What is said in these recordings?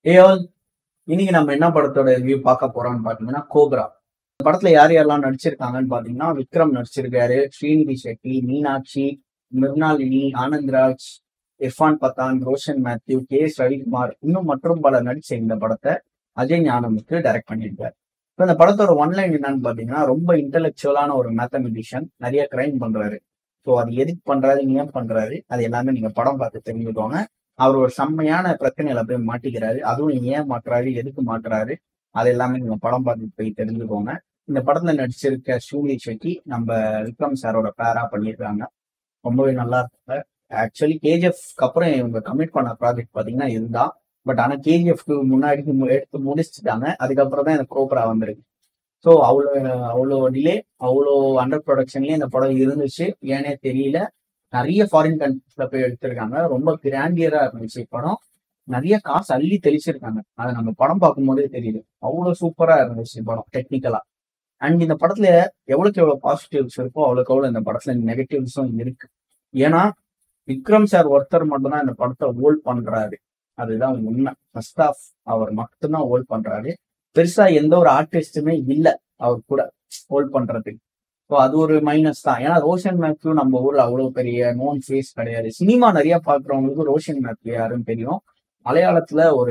ஏஆல் இன்னைக்கு நம்ம என்ன படத்தோட ரிவ்யூ பார்க்க போறோம்னு பாத்தீங்கன்னா கோப்ரா இந்த படத்துல யார் யாரெல்லாம் நடிச்சிருக்காங்கன்னு பாத்தீங்கன்னா விக்ரம் நடிச்சிருக்காரு Srinidhi Shetty Meenakshi Mirnalini Anandraj Irfan Pathan Roshan Mathew K S Ravikumar இன்னும் மற்றும் பல நடிச்ச இந்த படத்தை அஜய் ஞானமுக்கு டைரக்ட் பண்ணியிருக்காரு இப்போ இந்த படத்தோட ஒன்லைன் என்னன்னு பாத்தீங்கன்னா ரொம்ப இன்டெலெக்சுவலான ஒரு மேத்தமெட்டிஷியன் நிறைய கிரைம் பண்றாரு ஸோ அது எதுக்கு பண்றாரு ஏன் பண்றாரு அது எல்லாமே நீங்க படம் பார்த்து தெரிஞ்சுக்கோங்க அவர் ஒரு செம்மையான பிரச்சனையில போய் மாட்டிக்கிறாரு அதுவும் ஏன் மாட்டுறாரு எதுக்கு மாட்டுறாரு அது எல்லாமே நீங்க படம் பார்த்து போய் தெரிஞ்சுக்கோங்க இந்த படத்துல நடிச்சிருக்க சூலி ஷெட்டி நம்ம விக்ரம் சாரோட பேரா பண்ணியிருக்காங்க ரொம்பவே நல்லா இருக்காங்க ஆக்சுவலி கேஜிஎஃப்க்கு அப்புறம் இவங்க கமிட் பண்ண ப்ராஜெக்ட் பாத்தீங்கன்னா இதுதான் பட் ஆனா கேஜிஎஃப்க்கு முன்னாடி மு- எடுத்து முடிச்சுட்டாங்க அதுக்கப்புறம் தான் இந்த கோப்ரா வந்திருக்கு ஸோ அவ்வளோ அவ்வளோ டிலே அவ்வளோ அண்டர் ப்ரொடக்ஷன்லயே இந்த படம் இருந்துச்சு ஏனே தெரியல நிறைய ஃபாரின் கண்ட்ரிஸ்ல போய் எடுத்திருக்காங்க ரொம்ப கிராண்டியரா இருந்துச்சு படம் நிறைய காசு அள்ளி தெளிச்சிருக்காங்க அதை நம்ம படம் பார்க்கும்போதே தெரியுது அவ்வளோ சூப்பரா இருந்துச்சு படம் டெக்னிக்கலா அண்ட் இந்த படத்துல எவ்வளவுக்கு எவ்வளவு பாசிட்டிவ்ஸ் இருக்கோ அவ்வளோக்கு எவ்வளவு இந்த படத்துல நெகட்டிவ்ஸும் இருக்கு ஏன்னா விக்ரம் சார் ஒருத்தர் மட்டும்தான் இந்த படத்தை ஹோல்ட் பண்றாரு அதுதான் உண்மை ஃபர்ஸ்ட் ஆஃப் அவர் மட்டும்தான் ஹோல்ட் பண்றாரு பெருசா எந்த ஒரு ஆர்டிஸ்டுமே இல்ல அவர் கூட ஹோல்ட் பண்றதுக்கு ஸோ அது ஒரு மைனஸ் தான் ஏன்னா ரோஷன் மேத்யூ நம்ம ஊர்ல அவ்வளவு பெரிய நோன் ஃபேஸ் கிடையாது சினிமா நிறைய பாக்குறவங்களுக்கு ரோஷன் மேத்யூ யாருன்னு தெரியும் மலையாளத்துல ஒரு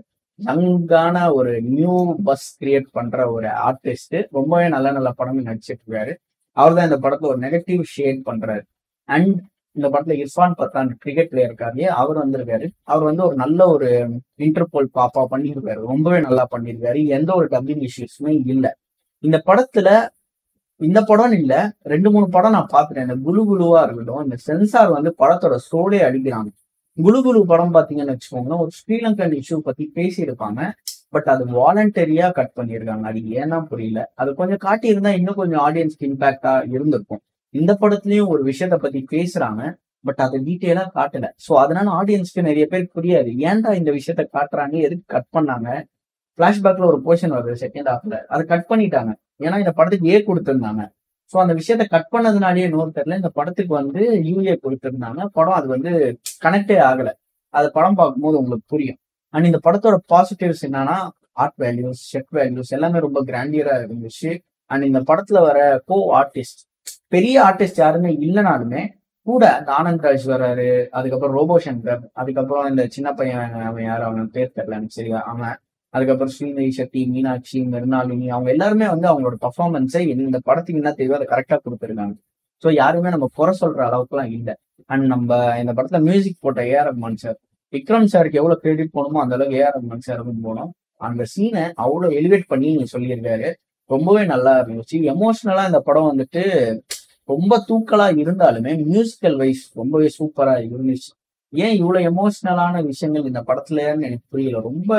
யங்கான ஒரு நியூ பஸ் கிரியேட் பண்ற ஒரு ஆர்டிஸ்ட் ரொம்பவே நல்ல நல்ல படங்கள் நடிச்சிட்டு இருக்காரு அவர் தான் இந்த படத்துல ஒரு நெகட்டிவ் ஷேட் பண்றாரு அண்ட் இந்த படத்துல இர்ஃபான் பத்தான் கிரிக்கெட் பிளேயர் இருக்காரு அவர் வந்திருக்காரு அவர் வந்து ஒரு நல்ல ஒரு இன்டர்போல் பாப்பா பண்ணியிருக்காரு ரொம்பவே நல்லா பண்ணியிருக்காரு எந்த ஒரு டப்பிங் இஷ்யூஸுமே இல்லை இந்த படத்துல இந்த படம் இல்ல ரெண்டு மூணு படம் நான் பார்த்துட்டேன் இந்த குலு குலுவா இருக்கட்டும் இந்த சென்சார் வந்து படத்தோட சோடே அடிக்கிறாங்க குலு குலு படம் பாத்தீங்கன்னு வச்சுக்கோங்க ஒரு ஸ்ரீலங்கன் இஷ்யூ பத்தி பேசியிருப்பாங்க பட் அது வாலண்டரியா கட் பண்ணியிருக்காங்க அது ஏன்னா புரியல அது கொஞ்சம் காட்டியிருந்தா இன்னும் கொஞ்சம் ஆடியன்ஸ்க்கு இம்பாக்டா இருந்திருக்கும் இந்த படத்துலயும் ஒரு விஷயத்த பத்தி பேசுறாங்க பட் அதை டீட்டெயிலா காட்டல சோ அதனால ஆடியன்ஸ்க்கு நிறைய பேர் புரியாது ஏன்டா இந்த விஷயத்த காட்டுறாங்க எதுக்கு கட் பண்ணாங்க பிளாஷ்பேக்ல ஒரு போர்ஷன் வருது செகண்ட் ஹாஃப்ல அதை கட் பண்ணிட்டாங்க ஏன்னா இந்த படத்துக்கு ஏ கொடுத்திருந்தாங்க ஸோ அந்த விஷயத்த கட் பண்ணதுனாலேயே இன்னொரு தெரியல இந்த படத்துக்கு வந்து யூஏ கொடுத்திருந்தாங்க படம் அது வந்து கனெக்டே ஆகல அது படம் பார்க்கும்போது உங்களுக்கு புரியும் அண்ட் இந்த படத்தோட பாசிட்டிவ்ஸ் என்னன்னா ஆர்ட் வேல்யூஸ் செட் வேல்யூஸ் எல்லாமே ரொம்ப கிராண்டியரா இருந்துச்சு அண்ட் இந்த படத்துல வர கோ ஆர்டிஸ்ட் பெரிய ஆர்டிஸ்ட் யாருமே இல்லைனாலுமே கூட இந்த ஆனந்த்ராஜ் வர்றாரு அதுக்கப்புறம் ரோபோ சங்கர் அதுக்கப்புறம் இந்த சின்ன பையன் அவன் யார் அவன் பேர் தெரியல எனக்கு சரியா அவன் அதுக்கப்புறம் ஸ்ரீநிதி சக்தி மீனாட்சி மிருனாளினி அவங்க எல்லாருமே வந்து அவங்களோட பர்ஃபார்மன்ஸை இந்த படத்துக்கு என்ன தேவையோ அதை கரெக்டா கொடுத்துருக்காங்க ஸோ யாருமே நம்ம குறை சொல்ற அளவுக்குலாம் இல்லை அண்ட் நம்ம இந்த படத்துல மியூசிக் போட்ட ஏஆர் ரஹ்மான் சார் விக்ரம் சாருக்கு எவ்வளவு கிரெடிட் போகணுமோ அந்த அளவுக்கு ஏஆர் ரஹ்மான் சாருக்கும் போனோம் அந்த சீனை அவ்வளோ எலிவேட் பண்ணி சொல்லியிருக்காரு ரொம்பவே நல்லா இருந்துச்சு எமோஷனலா இந்த படம் வந்துட்டு ரொம்ப தூக்கலா இருந்தாலுமே மியூசிக்கல் வைஸ் ரொம்பவே சூப்பரா இருந்துச்சு ஏன் இவ்வளவு எமோஷனலான விஷயங்கள் இந்த படத்துலன்னு எனக்கு புரியல ரொம்ப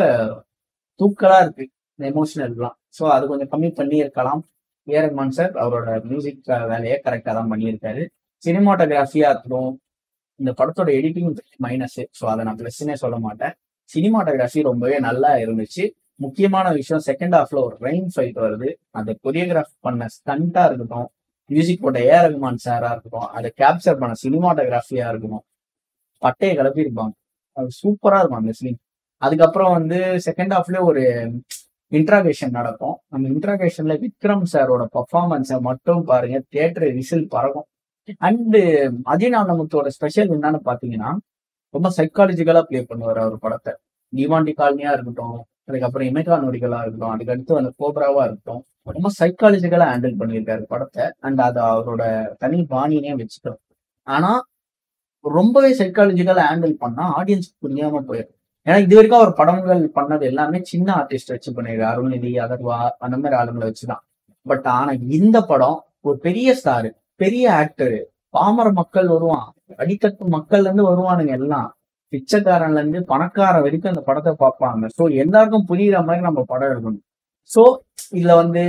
தூக்கலா இருக்கு இந்த எமோஷனல்லாம் ஸோ அது கொஞ்சம் கம்மி பண்ணி இருக்கலாம் ஏ ரஹ்மான் சார் அவரோட மியூசிக் வேலையை கரெக்டாக தான் பண்ணியிருக்காரு சினிமாட்டோகிராஃபியா இருக்கட்டும் இந்த படத்தோட எடிட்டிங் மைனஸ் ஸோ அதை நான் ப்ளஸ்னே சொல்ல மாட்டேன் சினிமாட்டோகிராஃபி ரொம்பவே நல்லா இருந்துச்சு முக்கியமான விஷயம் செகண்ட் ஹாஃப்ல ஒரு ரெயின் ஃபைட் வருது அந்த கொரியோகிராஃப் பண்ண ஸ்டண்டா இருக்கட்டும் மியூசிக் போட்ட ஏ ரஹ்மான் சாரா இருக்கட்டும் அதை கேப்சர் பண்ண சினிமாட்டோகிராஃபியா இருக்கட்டும் பட்டையை கிளப்பியிருப்பாங்க அது சூப்பரா இருக்கும் அந்த சீன் அதுக்கப்புறம் வந்து செகண்ட் ஹாஃப்ல ஒரு இன்ட்ராகேஷன் நடக்கும் அந்த இன்ட்ராகேஷன்ல விக்ரம் சாரோட பர்ஃபார்மன்ஸை மட்டும் பாருங்க தியேட்டர் விசில் பறக்கும் அண்டு அஜய் நானமுத்தோட ஸ்பெஷல் என்னன்னு பாத்தீங்கன்னா ரொம்ப சைக்காலஜிக்கலா ப்ளே பண்ணுவார் அவர் படத்தை டிவாண்டி காலனியா இருக்கட்டும் அதுக்கப்புறம் இமைகா நொடிகளா இருக்கட்டும் அதுக்கடுத்து அந்த கோப்ராவா இருக்கட்டும் ரொம்ப சைக்காலஜிக்கலா ஹேண்டில் பண்ணியிருக்காரு படத்தை அண்ட் அது அவரோட தனி பாணினே வச்சுக்கிறோம் ஆனா ரொம்பவே சைக்காலஜிக்கலா ஹேண்டில் பண்ணா ஆடியன்ஸ்க்கு புரியாம போயிடும் ஏன்னா இது வரைக்கும் அவர் படங்கள் பண்ணது எல்லாமே சின்ன ஆர்டிஸ்ட் வச்சு பண்ணிருக்காரு அருள்நிதி அதர்வா அந்த மாதிரி ஆளுங்களை வச்சுதான் பட் ஆனா இந்த படம் ஒரு பெரிய ஸ்டாரு பெரிய ஆக்டர் பாமர மக்கள் வருவான் அடித்தட்டு மக்கள்ல இருந்து வருவானுங்க எல்லாம் பிச்சைக்காரன்ல இருந்து பணக்காரன் வரைக்கும் அந்த படத்தை பார்ப்பாங்க ஸோ எல்லாருக்கும் புரியுற மாதிரி நம்ம படம் எடுக்கணும் ஸோ இதுல வந்து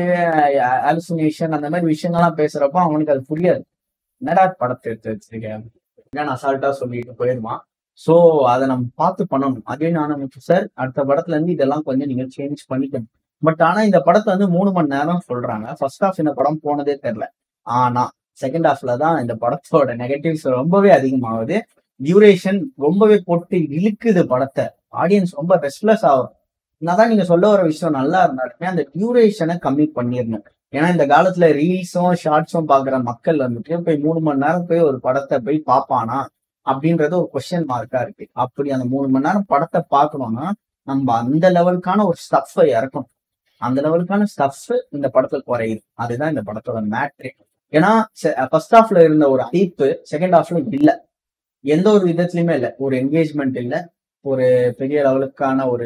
அலுசினேஷன் அந்த மாதிரி விஷயங்கள்லாம் பேசுறப்ப அவனுக்கு அது புரியாது என்னடா படத்தை எடுத்து வச்சிருக்கேன் நான் அசால்ட்டா சொல்லிட்டு போயிடுவான் ஸோ அதை நம்ம பார்த்து பண்ணணும் அதே நானும் சார் அடுத்த படத்துல இருந்து இதெல்லாம் கொஞ்சம் நீங்க சேஞ்ச் பண்ணிக்கணும் பட் ஆனா இந்த படத்தை வந்து மூணு மணி நேரம் சொல்றாங்க ஃபர்ஸ்ட் ஹாஃப் இந்த படம் போனதே தெரியல ஆனா செகண்ட் ஹாஃப்ல தான் இந்த படத்தோட நெகட்டிவ்ஸ் ரொம்பவே அதிகமாகுது டியூரேஷன் ரொம்பவே போட்டு இழுக்குது படத்தை ஆடியன்ஸ் ரொம்ப ரெஸ்ட்லெஸ் ஆகும் என்னதான் நீங்க சொல்ல வர விஷயம் நல்லா இருந்தாலுமே அந்த டியூரேஷனை கம்மி பண்ணிடணும் ஏன்னா இந்த காலத்துல ரீல்ஸும் ஷார்ட்ஸும் பாக்குற மக்கள் வந்துட்டு போய் மூணு மணி நேரம் போய் ஒரு படத்தை போய் பார்ப்பானா அப்படின்றது ஒரு கொஸ்டின் மார்க்கா இருக்கு அப்படி அந்த மூணு மணி நேரம் படத்தை பார்க்கணும்னா நம்ம அந்த லெவலுக்கான ஒரு ஸ்டஃப்பை இறக்கணும் அந்த லெவலுக்கான ஸ்டஃப் இந்த படத்துல குறையுது அதுதான் இந்த படத்தோட மேட்ரே ஏன்னா ஃபர்ஸ்ட் ஹாஃப்ல இருந்த ஒரு ஹைப்பு செகண்ட் ஹாஃப்ல இல்ல எந்த ஒரு விதத்துலயுமே இல்ல ஒரு என்கேஜ்மெண்ட் இல்ல ஒரு பெரிய லெவலுக்கான ஒரு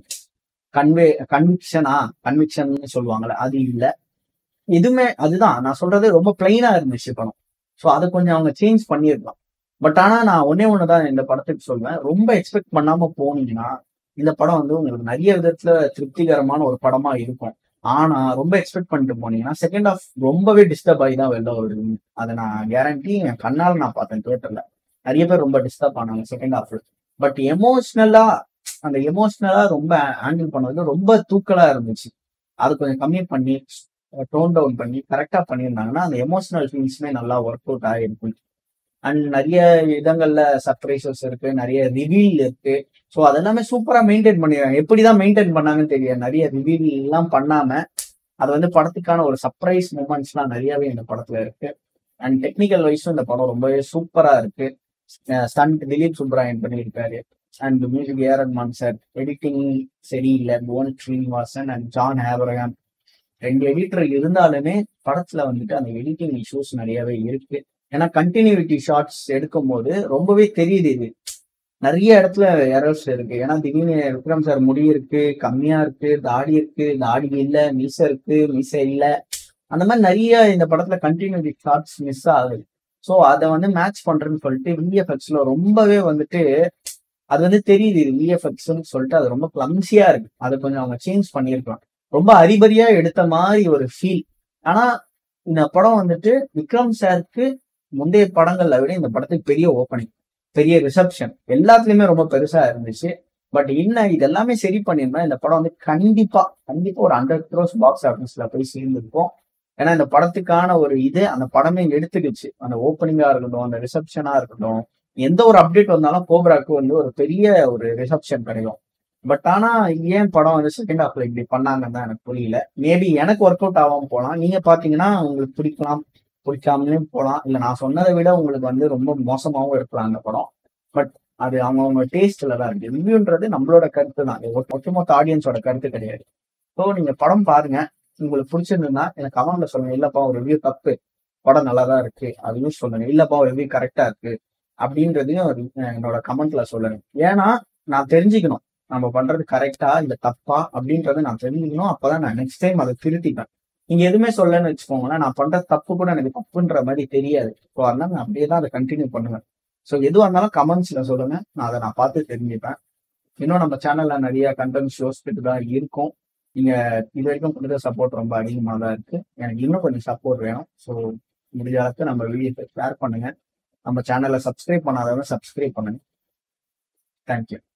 கன்வே கன்விக்ஷனா கன்விக்ஷன் சொல்லுவாங்கல்ல அது இல்ல எதுவுமே அதுதான் நான் சொல்றது ரொம்ப பிளைனா இருந்துச்சு படம் ஸோ அதை கொஞ்சம் அவங்க சேஞ்ச் பண்ணியிருக்கலாம் பட் ஆனா நான் ஒன்னே ஒண்ணுதான் இந்த படத்துக்கு சொல்வேன் ரொம்ப எக்ஸ்பெக்ட் பண்ணாம போனீங்கன்னா இந்த படம் வந்து உங்களுக்கு நிறைய விதத்துல திருப்திகரமான ஒரு படமா இருக்கும் ஆனா ரொம்ப எக்ஸ்பெக்ட் பண்ணிட்டு போனீங்கன்னா செகண்ட் ஹாஃப் ரொம்பவே டிஸ்டர்ப் ஆகி தான் வெளில வருது அதை நான் கேரண்டி என் கண்ணால நான் பார்த்தேன் தியேட்டர்ல நிறைய பேர் ரொம்ப டிஸ்டர்ப் ஆனாங்க செகண்ட் ஹாஃப்ல பட் எமோஷ்னலா அந்த எமோஷ்னலா ரொம்ப ஹேண்டில் பண்ணது ரொம்ப தூக்கலா இருந்துச்சு அது கொஞ்சம் கம்மி பண்ணி டோன் டவுன் பண்ணி கரெக்டா பண்ணியிருந்தாங்கன்னா அந்த எமோஷனல் ஃபீல்ஸ்மே நல்லா ஒர்க் அவுட் ஆகிருக்கும் அண்ட் நிறைய இடங்கள்ல சர்ப்ரைசஸ் இருக்கு நிறைய ரிவீல் இருக்கு ஸோ அதெல்லாமே சூப்பரா மெயின்டைன் பண்ணிடுறாங்க எப்படிதான் மெயின்டைன் பண்ணாங்கன்னு தெரியாது நிறைய ரிவீல் எல்லாம் பண்ணாம அது வந்து படத்துக்கான ஒரு சர்ப்ரைஸ் மூமெண்ட்ஸ்லாம் நிறையவே இந்த படத்துல இருக்கு அண்ட் டெக்னிக்கல் வைஸும் இந்த படம் ரொம்பவே சூப்பரா இருக்கு ஸ்டண்ட் திலீப் சுப்ராயன் பண்ணியிருக்காரு and music AR Rahman sir editing சரியில்லை புவன் ஸ்ரீனிவாசன் அண்ட் ஜான் ஹேபரகாம் ரெண்டு எடிட்டர் இருந்தாலுமே படத்துல வந்துட்டு அந்த எடிட்டிங் இஷ்யூஸ் நிறையவே இருக்கு ஏன்னா கண்டினியூட்டி ஷார்ட்ஸ் எடுக்கும் போது ரொம்பவே தெரியுது இது நிறைய இடத்துல எரர்ஸ் இருக்கு ஏன்னா திடீர்னு விக்ரம் சார் முடி இருக்கு கம்மியா இருக்கு தாடி இருக்கு தாடி இல்ல மீச இருக்கு மீச இல்ல அந்த மாதிரி நிறைய இந்த படத்துல கண்டினியூட்டி ஷார்ட்ஸ் மிஸ் ஆகுது ஸோ அதை வந்து மேட்ச் பண்றேன்னு சொல்லிட்டு விஎஃப்எக்ஸ்ல ரொம்பவே வந்துட்டு அது வந்து தெரியுது இது விஎஃப்எக்ஸ்னு சொல்லிட்டு அது ரொம்ப கிளம்சியா இருக்கு அதை கொஞ்சம் அவங்க சேஞ்ச் பண்ணியிருக்கலாம் ரொம்ப அரிபரியா எடுத்த மாதிரி ஒரு ஃபீல் ஆனா இந்த படம் வந்துட்டு விக்ரம் சாருக்கு முந்தைய படங்கள்ல விட இந்த படத்துக்கு பெரிய ஓப்பனிங் பெரிய ரிசப்ஷன் எல்லாத்துலயுமே ரொம்ப பெருசா இருந்துச்சு பட் என்ன இது எல்லாமே சரி பண்ணியிருந்தா இந்த படம் வந்து கண்டிப்பா கண்டிப்பா ஒரு ஹண்ட்ரட் க்ரோஸ் பாக்ஸ் ஆஃபீஸ்ல போய் சேர்ந்துருக்கும் ஏன்னா இந்த படத்துக்கான ஒரு இது அந்த படமே எடுத்துக்கிச்சு அந்த ஓப்பனிங்கா இருக்கட்டும் அந்த ரிசப்ஷனா இருக்கட்டும் எந்த ஒரு அப்டேட் வந்தாலும் கோப்ராக்கு வந்து ஒரு பெரிய ஒரு ரிசப்ஷன் கிடைக்கும் பட் ஆனா ஏன் படம் வந்து செகண்ட் ஹாஃப்ல இப்படி பண்ணாங்கன்னு தான் எனக்கு புரியல மேபி எனக்கு ஒர்க் அவுட் ஆகாம போகலாம் நீங்க பாத்தீங்கன்னா உங்களுக்கு பிடிக்கலாம் பிடிக்காமலையும் போகலாம் இல்ல நான் சொன்னதை விட உங்களுக்கு வந்து ரொம்ப மோசமாவும் இருக்கலாம் அந்த படம் பட் அது அவங்கவுங்க டேஸ்ட்ல தான் இருக்கு ரிவ்யூன்றது நம்மளோட கருத்து தான் இது ஒட்டுமொத்த ஆடியன்ஸோட கருத்து கிடையாது ஸோ நீங்க படம் பாருங்க உங்களுக்கு பிடிச்சிருந்ததுன்னா எனக்கு கமெண்ட்ல சொல்லுங்க இல்லப்பா ஒரு ரிவ்யூ தப்பு படம் நல்லா தான் இருக்கு அதையும் சொல்லுங்க இல்லப்பா ஒரு ரிவ்யூ கரெக்டா இருக்கு அப்படின்றதையும் என்னோட கமெண்ட்ல சொல்லுங்க ஏன்னா நான் தெரிஞ்சுக்கணும் நம்ம பண்றது கரெக்டா இல்ல தப்பா அப்படின்றத நான் தெரிஞ்சுக்கணும் அப்பதான் நான் நெக்ஸ்ட் டைம் அதை திருத்திப்பேன் நீங்க எதுவுமே சொல்லலன்னு வச்சுக்கோங்களேன் நான் பண்ற தப்பு கூட எனக்கு தப்புன்ற மாதிரி தெரியாது ஸோ அதனால நான் அப்படியே தான் அதை கண்டினியூ பண்ணுவேன் ஸோ எதுவாக இருந்தாலும் கமெண்ட்ஸ்ல சொல்லுங்க நான் அதை நான் பார்த்து தெரிஞ்சுப்பேன் இன்னும் நம்ம சேனல்ல நிறைய கண்டென்ட் ஷோஸ் தான் இருக்கும் நீங்க இது வரைக்கும் கொடுத்த சப்போர்ட் ரொம்ப அதிகமாக தான் இருக்கு எனக்கு இன்னும் கொஞ்சம் சப்போர்ட் வேணும் ஸோ முடிஞ்ச அளவுக்கு நம்ம வீடியோ ஷேர் பண்ணுங்க நம்ம சேனலை சப்ஸ்கிரைப் பண்ணாதவங்க சப்ஸ்கிரைப் பண்ணுங்க தேங்க்யூ